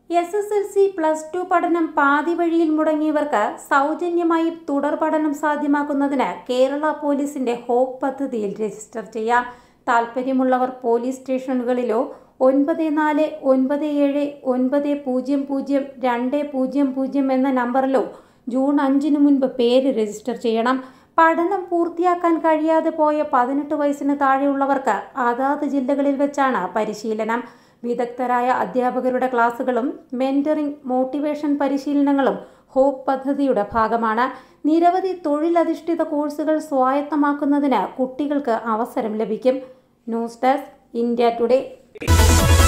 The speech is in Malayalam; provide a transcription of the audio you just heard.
S S L C plus two പഠനം പാതി വഴിയിൽ മുടങ്ങിയവർക്ക് സൗജന്യമായി തുടർ പഠനം സാധ്യമാക്കുന്നതിന് കേരള പോലീസിന്റെ ഹോപ്പ് പദ്ധതിയിൽ രജിസ്റ്റർ ചെയ്യാം താൽപ്പര്യമുള്ളവർ പോലീസ് സ്റ്റേഷനുകളിലോ ഒൻപത് നാല് ഒൻപത് ഏഴ് ഒൻപത് പൂജ്യം പൂജ്യം രണ്ട് പൂജ്യം പൂജ്യം എന്ന നമ്പറിലോ ജൂൺ അഞ്ചിന് മുൻപ് പേര് രജിസ്റ്റർ ചെയ്യണം പഠനം പൂർത്തിയാക്കാൻ കഴിയാതെ പോയ പതിനെട്ട് വയസ്സിന് താഴെയുള്ളവർക്ക് അതാത് ജില്ലകളിൽ വെച്ചാണ് പരിശീലനം വിദഗ്ധരായ അധ്യാപകരുടെ ക്ലാസുകളും മെന്ററിംഗ് മോട്ടിവേഷൻ പരിശീലനങ്ങളും ഹോപ്പ് പദ്ധതിയുടെ ഭാഗമാണ് നിരവധി തൊഴിലധിഷ്ഠിത കോഴ്സുകൾ സ്വായത്തമാക്കുന്നതിന് കുട്ടികൾക്ക് അവസരം ലഭിക്കും ന്യൂസ് ഡെസ്ക് ഇന്ത്യ ടുഡേ